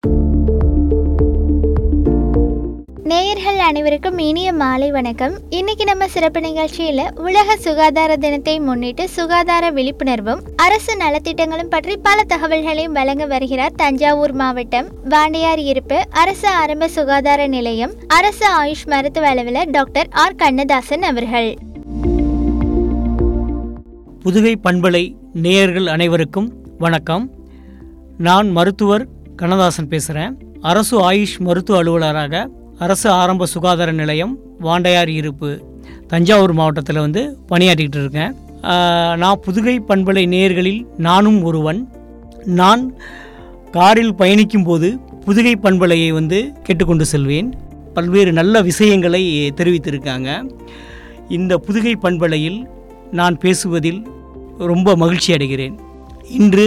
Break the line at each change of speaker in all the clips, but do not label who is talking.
நேயர்கள் அனைவருக்கும் இனிய மாலை வணக்கம் இன்னைக்கு நம்ம சிறப்பு நிகழ்ச்சியில உலக சுகாதார தினத்தை முன்னிட்டு சுகாதார விழிப்புணர்வும் அரசு நலத்திட்டங்களும் பற்றி பல தகவல்களையும் வழங்க வருகிறார் தஞ்சாவூர் மாவட்டம் வாண்டியார் இருப்பு அரசு ஆரம்ப சுகாதார நிலையம் அரசு ஆயுஷ் மருத்துவ அலுவலர் டாக்டர் ஆர் கண்ணதாசன் அவர்கள்
புதுகை பண்பலை நேயர்கள் அனைவருக்கும் வணக்கம் நான் மருத்துவர் கண்ணதாசன் பேசுகிறேன் அரசு ஆயுஷ் மருத்துவ அலுவலராக அரசு ஆரம்ப சுகாதார நிலையம் வாண்டையார் இருப்பு தஞ்சாவூர் மாவட்டத்தில் வந்து பணியாற்றிக்கிட்டு இருக்கேன் ஆஹ், நான் புதுகை பண்பலை நேயர்களில் நானும் ஒருவன் நான் காரில் பயணிக்கும் போது புதுகை பண்பலையை வந்து கேட்டுக்கொண்டு செல்வேன் பல்வேறு நல்ல விஷயங்களை தெரிவித்திருக்காங்க இந்த புதுகை பண்பலையில் நான் பேசுவதில் ரொம்ப மகிழ்ச்சி அடைகிறேன் இன்று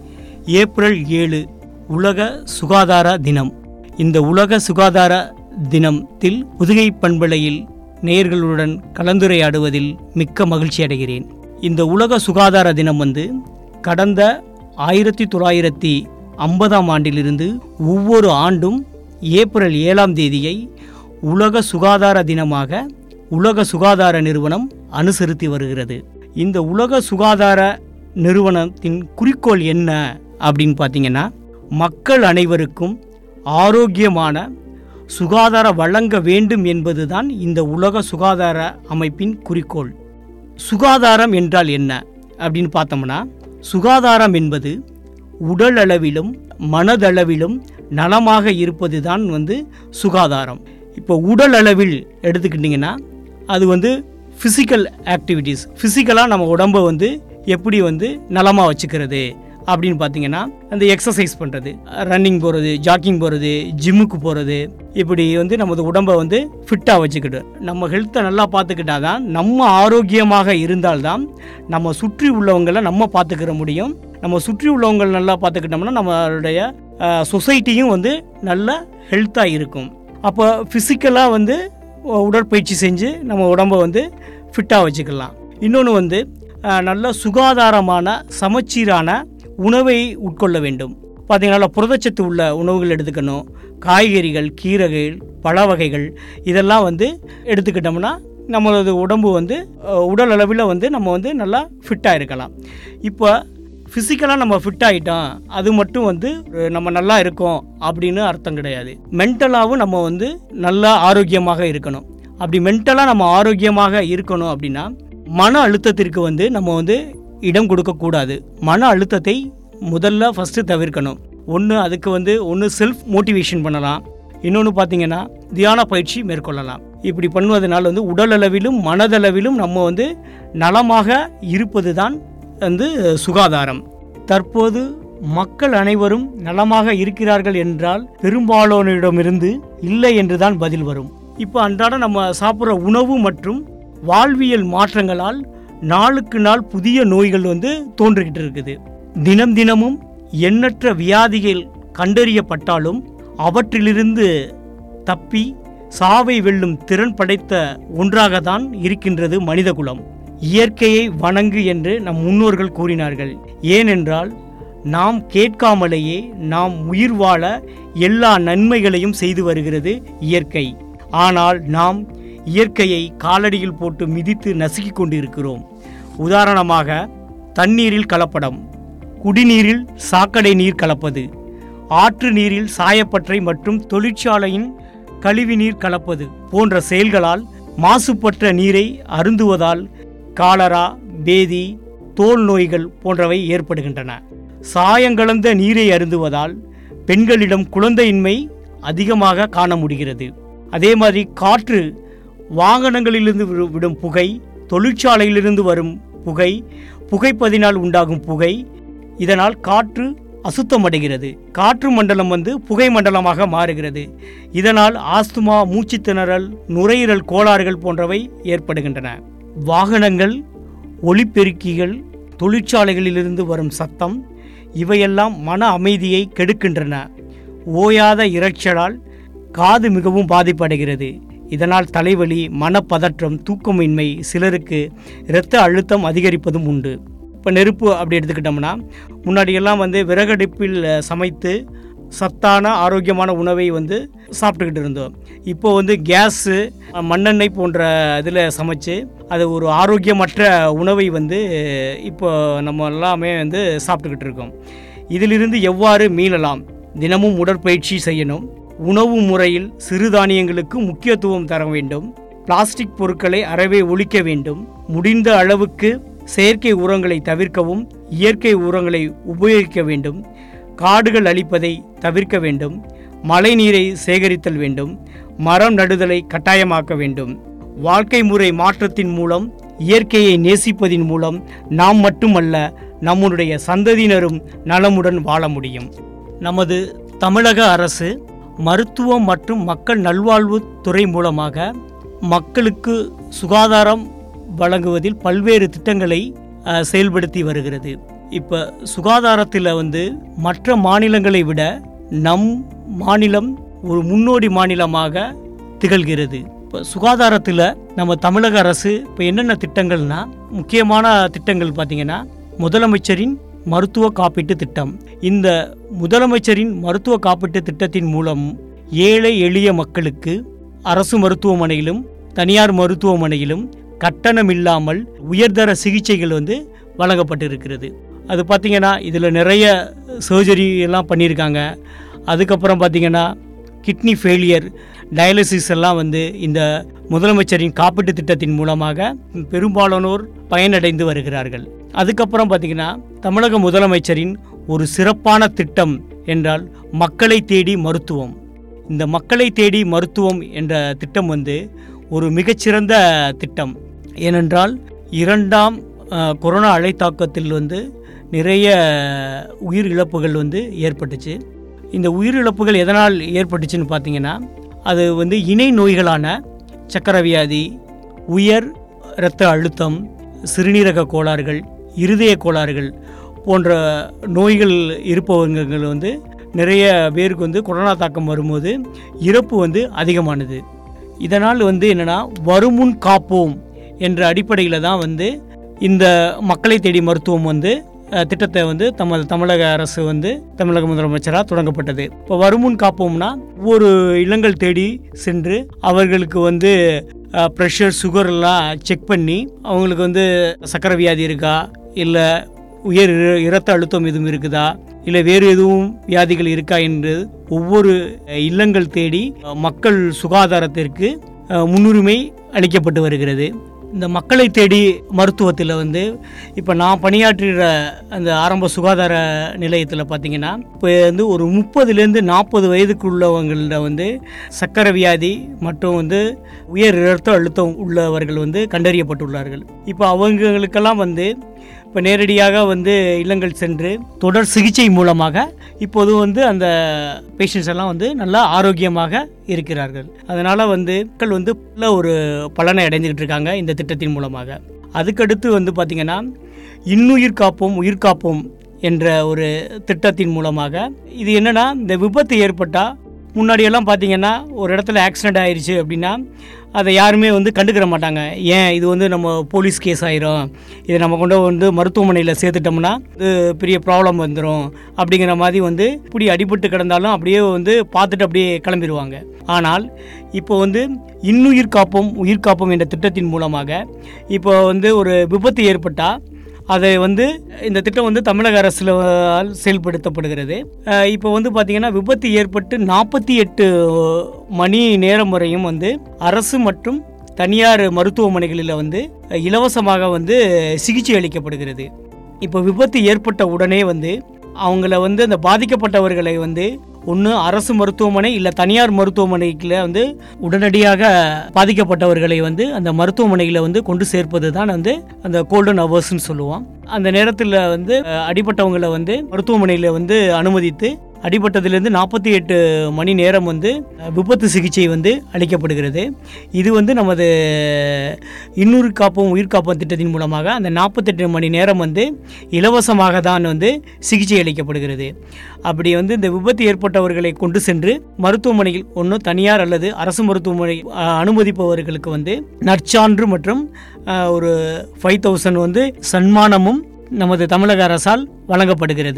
ஏப்ரல் ஏழு உலக சுகாதார தினம் இந்த உலக சுகாதார தினத்தில் புதுகை பண்பலையில் நேயர்களுடன் கலந்துரையாடுவதில் மிக்க மகிழ்ச்சி அடைகிறேன் இந்த உலக சுகாதார தினம் வந்து கடந்த ஆயிரத்தி தொள்ளாயிரத்தி ஐம்பதாம் ஆண்டிலிருந்து ஒவ்வொரு ஆண்டும் ஏப்ரல் ஏழாம் தேதியை உலக சுகாதார தினமாக உலக சுகாதார நிறுவனம் அனுசரித்து வருகிறது இந்த உலக சுகாதார நிறுவனத்தின் குறிக்கோள் என்ன அப்படின்னு பார்த்தீங்கன்னா மக்கள் அனைவருக்கும் ஆரோக்கியமான சுகாதார வழங்க வேண்டும் என்பதுதான் இந்த உலக சுகாதார அமைப்பின் குறிக்கோள் சுகாதாரம் என்றால் என்ன அப்படின்னு பார்த்தோம்னா சுகாதாரம் என்பது உடல் அளவிலும் மனதளவிலும் நலமாக இருப்பது தான் வந்து சுகாதாரம் இப்போ உடல் அளவில் எடுத்துக்கிட்டிங்கன்னா அது வந்து ஃபிசிக்கல் ஆக்டிவிட்டீஸ் ஃபிசிக்கலாக நம்ம உடம்பை வந்து எப்படி வந்து நலமாக வச்சுக்கிறது அப்படின்னு பார்த்தீங்கன்னா அந்த எக்ஸசைஸ் பண்ணுறது ரன்னிங் போகிறது ஜாக்கிங் போகிறது ஜிம்முக்கு போகிறது இப்படி வந்து நமது உடம்பை வந்து ஃபிட்டாக வச்சுக்கிட்டு நம்ம ஹெல்த்தை நல்லா பார்த்துக்கிட்டா தான் நம்ம ஆரோக்கியமாக இருந்தால்தான் நம்ம சுற்றி உள்ளவங்களை நம்ம பார்த்துக்கிற முடியும் நம்ம சுற்றி உள்ளவங்களை நல்லா பார்த்துக்கிட்டோம்னா நம்மளுடைய சொசைட்டியும் வந்து நல்ல ஹெல்த்தாக இருக்கும் அப்போ ஃபிசிக்கலாக வந்து உ- உடற்பயிற்சி செஞ்சு நம்ம உடம்பை வந்து ஃபிட்டாக வச்சுக்கலாம் இன்னொன்று வந்து அஹ், நல்ல சுகாதாரமான சமச்சீரான உணவை உட்கொள்ள வேண்டும் பார்த்தீங்கன்னா புரதச்சத்து உள்ள உணவுகள் எடுத்துக்கணும் காய்கறிகள் கீரைகள் பழ வகைகள் இதெல்லாம் வந்து எடுத்துக்கிட்டோம்னா நம்மளது உடம்பு வந்து அஹ், உடல் அளவில் வந்து நம்ம வந்து நல்லா ஃபிட்டாக இருக்கலாம் இப்போ ஃபிசிக்கலாக நம்ம ஃபிட் ஆகிட்டோம் அது மட்டும் வந்து அஹ், நம்ம நல்லா இருக்கோம் அப்படின்னு அர்த்தம் கிடையாது மென்டலாகவும் நம்ம வந்து நல்லா ஆரோக்கியமாக இருக்கணும் அப்படி மென்டலாக நம்ம ஆரோக்கியமாக இருக்கணும் அப்படின்னா மன அழுத்தத்திற்கு வந்து நம்ம வந்து இடம் கொடுக்கக்கூடாது மன அழுத்தத்தை முதல்ல ஃபஸ்ட்டு தவிர்க்கணும் ஒன்று அதுக்கு வந்து ஒன்று செல்ஃப் மோட்டிவேஷன் பண்ணலாம் இன்னொன்று பார்த்தீங்கன்னா தியான பயிற்சி மேற்கொள்ளலாம் இப்படி பண்ணுவதனால் வந்து உடல் அளவிலும் மனதளவிலும் நம்ம வந்து நலமாக இருப்பது தான் வந்து சுகாதாரம் தற்போது மக்கள் அனைவரும் நலமாக இருக்கிறார்கள் என்றால் பெரும்பாலானோரிடமிருந்து இல்லை என்றுதான் பதில் வரும் இப்போ அன்றாடம் நம்ம சாப்பிட்ற உணவு மற்றும் வாழ்வியல் மாற்றங்களால் நாளுக்கு நாள் புதிய நோய்கள் வந்து தோன்றிக்கிட்டு இருக்குது தினம் தினமும் எண்ணற்ற வியாதிகள் கண்டறியப்பட்டாலும் அவற்றிலிருந்து தப்பி சாவை வெல்லும் திறன் படைத்த ஒன்றாகத்தான் இருக்கின்றது மனிதகுலம் இயற்கையை வணங்கு என்று நம் முன்னோர்கள் கூறினார்கள் ஏனென்றால் நாம் கேட்காமலேயே நாம் உயிர் வாழ எல்லா நன்மைகளையும் செய்து வருகிறது இயற்கை ஆனால் நாம் இயற்கையை காலடியில் போட்டு மிதித்து நசுக்கிக் கொண்டிருக்கிறோம் உதாரணமாக தண்ணீரில் கலப்படம் குடிநீரில் சாக்கடை நீர் கலப்பது ஆற்று நீரில் சாயப்பட்டறை மற்றும் தொழிற்சாலையின் கழிவுநீர் கலப்பது போன்ற செயல்களால் மாசுபட்ட நீரை அருந்துவதால் காலரா பேதி தோல் நோய்கள் போன்றவை ஏற்படுகின்றன சாயங்கலந்த நீரை அருந்துவதால் பெண்களிடம் குழந்தையின்மை அதிகமாக காண முடிகிறது அதே மாதிரி காற்று வாகனங்களிலிருந்து விடு- விடும் புகை தொழிற்சாலையிலிருந்து வரும் புகை புகைப்பதினால் உண்டாகும் புகை இதனால் காற்று அசுத்தமடைகிறது காற்று மண்டலம் வந்து புகை மண்டலமாக மாறுகிறது இதனால் ஆஸ்துமா மூச்சுத் திணறல் நுரையீரல் கோளாறுகள் போன்றவை ஏற்படுகின்றன வாகனங்கள் ஒலிபெருக்கிகள் தொழிற்சாலைகளிலிருந்து வரும் சத்தம் இவையெல்லாம் மன அமைதியை கெடுக்கின்றன ஓயாத இரைச்சலால் காது மிகவும் பாதிப்படைகிறது இதனால் தலைவலி மனப்பதற்றம் தூக்கமின்மை சிலருக்கு இரத்த அழுத்தம் அதிகரிப்பதும் உண்டு இப்போ நெருப்பு அப்படி எடுத்துக்கிட்டோம்னா முன்னாடியெல்லாம் வந்து விறகடுப்பில் அஹ், சமைத்து சத்தான ஆரோக்கியமான உணவை வந்து சாப்பிட்டுக்கிட்டு இருந்தோம் இப்போ வந்து கேஸு மண்ணெண்ணெய் போன்ற இதில் சமைச்சு அது ஒரு ஆரோக்கியமற்ற உணவை வந்து இப்போ நம்ம எல்லாமே வந்து சாப்பிட்டுக்கிட்டு இருக்கோம் இதிலிருந்து எவ்வாறு மீளலாம் தினமும் உடற்பயிற்சி செய்யணும் உணவு முறையில் சிறுதானியங்களுக்கு முக்கியத்துவம் தர வேண்டும் பிளாஸ்டிக் பொருட்களை அறவே ஒழிக்க வேண்டும் முடிந்த அளவுக்கு செயற்கை உரங்களை தவிர்க்கவும் இயற்கை உரங்களை உபயோகிக்க வேண்டும் காடுகள் அழிப்பதை தவிர்க்க வேண்டும் மழைநீரை சேகரித்தல் வேண்டும் மரம் நடுதலை கட்டாயமாக்க வேண்டும் வாழ்க்கை முறை மாற்றத்தின் மூலம் இயற்கையை நேசிப்பதின் மூலம் நாம் மட்டுமல்ல நம்முடைய சந்ததியினரும் நலமுடன் வாழ முடியும் நமது தமிழக அரசு மருத்துவம் மற்றும் மக்கள் நல்வாழ்வு துறை மூலமாக மக்களுக்கு சுகாதாரம் வழங்குவதில் பல்வேறு திட்டங்களை அஹ், செயல்படுத்தி வருகிறது இப்போ சுகாதாரத்தில் வந்து மற்ற மாநிலங்களை விட நம் மாநிலம் ஒரு முன்னோடி மாநிலமாக திகழ்கிறது இப்போ சுகாதாரத்தில் நம்ம தமிழக அரசு இப்போ என்னென்ன திட்டங்கள்னா முக்கியமான திட்டங்கள் பார்த்திங்கன்னா முதலமைச்சரின் மருத்துவ காப்பீட்டு திட்டம் இந்த முதலமைச்சரின் மருத்துவ காப்பீட்டு திட்டத்தின் மூலம் ஏழை எளிய மக்களுக்கு அரசு மருத்துவமனையிலும் தனியார் மருத்துவமனையிலும் கட்டணமில்லாமல் உயர்தர சிகிச்சைகள் வந்து வழங்கப்பட்டிருக்கிறது அது பார்த்திங்கன்னா இதில் நிறைய சர்ஜரி எல்லாம் பண்ணியிருக்காங்க அதுக்கப்புறம் பார்த்திங்கன்னா கிட்னி ஃபெயிலியர் டயாலிசிஸ் எல்லாம் வந்து இந்த முதலமைச்சரின் காப்பீட்டு திட்டத்தின் மூலமாக பெரும்பாலானோர் பயனடைந்து வருகிறார்கள் அதுக்கப்புறம் பார்த்திங்கன்னா தமிழக முதலமைச்சரின் ஒரு சிறப்பான திட்டம் என்றால் மக்களை தேடி மருத்துவம் இந்த மக்களை தேடி மருத்துவம் என்ற திட்டம் வந்து ஒரு மிகச்சிறந்த திட்டம் ஏனென்றால் இரண்டாம் அஹ், கொரோனா அலைத்தாக்கத்தில் வந்து நிறைய உயிர் இழப்புகள் வந்து ஏற்பட்டுச்சு இந்த உயிரிழப்புகள் எதனால் ஏற்பட்டுச்சுன்னு பார்த்தீங்கன்னா அது வந்து இணை நோய்களான சக்கரை வியாதி உயர் இரத்த அழுத்தம் சிறுநீரக கோளாறுகள் இருதய கோளாறுகள் போன்ற நோய்கள் இருப்பவர்கள் வந்து நிறைய பேருக்கு வந்து கொரோனா தாக்கம் வரும்போது இறப்பு வந்து அதிகமானது இதனால் வந்து என்னென்னா வருமுன் காப்போம் என்ற அடிப்படையில் தான் வந்து இந்த மக்களை தேடி மருத்துவம் வந்து அஹ், திட்டத்தை வந்து தமது தமிழக அரசு வந்து தமிழக முதலமைச்சராக தொடங்கப்பட்டது இப்போ வருமுன் காப்போம்னா ஒவ்வொரு இல்லங்கள் தேடி சென்று அவர்களுக்கு வந்து ப்ரெஷர் சுகர் எல்லாம் செக் பண்ணி அவங்களுக்கு வந்து சக்கரை வியாதி இருக்கா இல்லை உயர் இர- இரத்த அழுத்தம் எதுவும் இருக்குதா இல்லை வேறு எதுவும் வியாதிகள் இருக்கா என்று ஒவ்வொரு அஹ், இல்லங்கள் தேடி அஹ், மக்கள் சுகாதாரத்திற்கு அஹ், முன்னுரிமை அளிக்கப்பட்டு வருகிறது இந்த மக்களை தேடி மருத்துவத்தில் வந்து இப்போ நான் பணியாற்றுகிற அந்த ஆரம்ப சுகாதார நிலையத்தில் பார்த்தீங்கன்னா இப்போ வந்து ஒரு முப்பதுலேருந்து நாற்பது வயதுக்குள்ளவங்களில் வந்து சக்கரை வியாதி மற்றும் வந்து உயர் இரத்த அழுத்தம் உள்ளவர்கள் வந்து கண்டறியப்பட்டுள்ளார்கள் இப்போ அவங்களுக்கெல்லாம் வந்து இப்போ நேரடியாக வந்து இல்லங்கள் சென்று தொடர் சிகிச்சை மூலமாக இப்போது வந்து அந்த பேஷண்ட்ஸ் எல்லாம் வந்து நல்லா ஆரோக்கியமாக இருக்கிறார்கள் அதனால் வந்து மக்கள் வந்து நல்ல ஒரு பலனை அடைந்துக்கிட்டு இருக்காங்க இந்த திட்டத்தின் மூலமாக அதுக்கடுத்து வந்து பார்த்திங்கன்னா இன்னுயிர் காப்போம் உயிர் காப்போம் என்ற ஒரு திட்டத்தின் மூலமாக இது என்னென்னா இந்த விபத்து ஏற்பட்டால் முன்னாடியெல்லாம் பார்த்தீங்கன்னா ஒரு இடத்துல ஆக்சிடெண்ட் ஆயிடுச்சு அப்படின்னா அதை யாருமே வந்து கண்டுக்கிற மாட்டாங்க ஏன் இது வந்து நம்ம போலீஸ் கேஸ் ஆயிரும் இதை நம்ம கொண்டு வந்து மருத்துவமனையில் சேர்த்துட்டோம்னா இது பெரிய ப்ராப்ளம் வந்துடும் அப்படிங்கிற மாதிரி வந்து இப்படி அடிபட்டு கிடந்தாலும் அப்படியே வந்து பார்த்துட்டு அப்படியே கிளம்பிடுவாங்க ஆனால் இப்போ வந்து இன்னுயிர் காப்போம் உயிர் காப்போம் என்ற திட்டத்தின் மூலமாக இப்போ வந்து ஒரு விபத்து ஏற்பட்டால் அதை வந்து இந்த திட்டம் வந்து தமிழக அரசில் செயல்படுத்தப்படுகிறது அஹ் இப்போ வந்து பார்த்திங்கன்னா விபத்து ஏற்பட்டு நாற்பத்தி எட்டு மணி நேரம் வரையும் வந்து அரசு மற்றும் தனியார் மருத்துவமனைகளில் வந்து இலவசமாக வந்து சிகிச்சை அளிக்கப்படுகிறது இப்போ விபத்து ஏற்பட்ட உடனே வந்து அவங்கள வந்து அந்த பாதிக்கப்பட்டவர்களை வந்து ஒன்று அரசு மருத்துவமனை இல்லை தனியார் மருத்துவமனைக்குள்ள வந்து உடனடியாக பாதிக்கப்பட்டவர்களை வந்து அந்த மருத்துவமனையில் வந்து கொண்டு சேர்ப்பது தான் வந்து அந்த கோல்டன் ஹவர்ஸ்னு சொல்லுவோம் அந்த நேரத்தில் வந்து அஹ், அடிபட்டவங்களை வந்து மருத்துவமனையில் வந்து அனுமதித்து அடிபட்டதுலேருந்து நாற்பத்தி எட்டு மணி நேரம் வந்து அஹ், விபத்து சிகிச்சை வந்து அளிக்கப்படுகிறது இது வந்து நமது இன்னொரு காப்போம் உயிர் காப்போம் திட்டத்தின் மூலமாக அந்த நாற்பத்தெட்டு மணி நேரம் வந்து இலவசமாக தான் வந்து சிகிச்சை அளிக்கப்படுகிறது அப்படி வந்து இந்த விபத்து ஏற்பட்டவர்களை கொண்டு சென்று மருத்துவமனையில் ஒன்று தனியார் அல்லது அரசு மருத்துவமனை அஹ், அனுமதிப்பவர்களுக்கு வந்து நற்சான்று மற்றும் அஹ், ஒரு ஃபைவ் தௌசண்ட் வந்து சன்மானமும் நமது தமிழக அரசால் வழங்கப்படுகிறது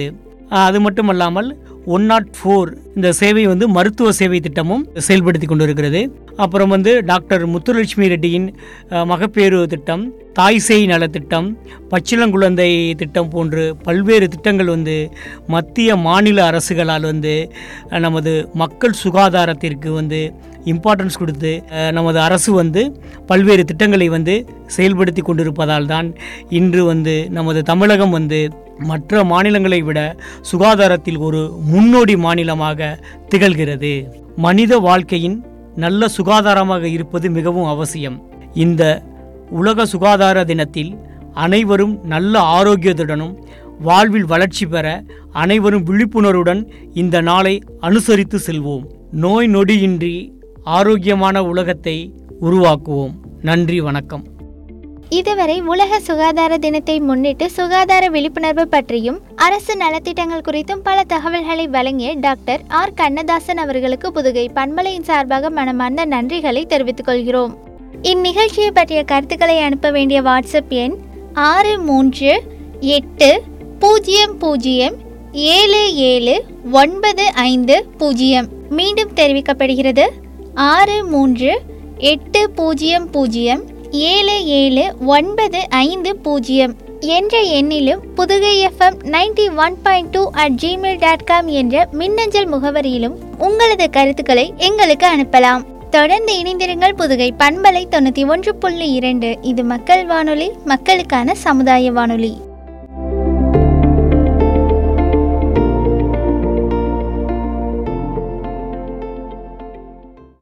ஆஹ் அது மட்டும் அல்லாமல் ஒன் நாட் ஃபோர் இந்த சேவை வந்து மருத்துவ சேவை திட்டமும் செயல்படுத்தி கொண்டிருக்கிறது அப்புறம் வந்து டாக்டர் முத்துலட்சுமி ரெட்டியின் ஆஹ், மகப்பேறு திட்டம் தாய் சேய் நலத்திட்டம் பச்சிளங்குழந்தை திட்டம் போன்று பல்வேறு திட்டங்கள் வந்து மத்திய மாநில அரசுகளால் வந்து அஹ், நமது மக்கள் சுகாதாரத்திற்கு வந்து இம்பார்ட்டன்ஸ் கொடுத்து அஹ், நமது அரசு வந்து பல்வேறு திட்டங்களை வந்து செயல்படுத்தி கொண்டிருப்பதால் தான் இன்று வந்து நமது தமிழகம் வந்து மற்ற மாநிலங்களை விட சுகாதாரத்தில் ஒரு முன்னோடி மாநிலமாக திகழ்கிறது மனித வாழ்க்கையின் நல்ல சுகாதாரமாக இருப்பது மிகவும் அவசியம் இந்த உலக சுகாதார தினத்தில் அனைவரும் நல்ல ஆரோக்கியத்துடனும் வாழ்வில் வளர்ச்சி பெற அனைவரும் விழிப்புணர்வுடன் இந்த நாளை அனுசரித்து செல்வோம் நோய் நொடியின்றி ஆரோக்கியமான உலகத்தை உருவாக்குவோம் நன்றி வணக்கம்
இதுவரை உலக சுகாதார தினத்தை முன்னிட்டு சுகாதார விழிப்புணர்வு பற்றியும் அரசு நலத்திட்டங்கள் குறித்தும் பல தகவல்களை வழங்கிய டாக்டர் ஆர் கண்ணதாசன் அவர்களுக்கு புதுகை பண்பலையின் சார்பாக மனமார்ந்த நன்றிகளை தெரிவித்துக் கொள்கிறோம் இந்நிகழ்ச்சியை பற்றிய கருத்துக்களை அனுப்ப வேண்டிய வாட்ஸ்அப் எண் ஆறு மூன்று எட்டு பூஜ்ஜியம் பூஜ்ஜியம் ஏழு ஏழு ஒன்பது ஐந்து பூஜ்ஜியம் மீண்டும் தெரிவிக்கப்படுகிறது ஆறு மூன்று எட்டு பூஜ்ஜியம் பூஜ்ஜியம் ஏழு ஏழு ஒன்பது ஐந்து பூஜ்ஜியம் என்ற எண்ணிலும் Pudugai FM ninety one point two at Gmail dot com என்ற மின்னஞ்சல் முகவரியிலும் உங்களது கருத்துக்களை எங்களுக்கு அனுப்பலாம் தொடர்ந்து இணைந்திருங்கள் புதுகை பண்பலை தொண்ணூற்றி ஒன்று புள்ளி இரண்டு இது மக்கள் வானொலி மக்களுக்கான சமுதாய வானொலி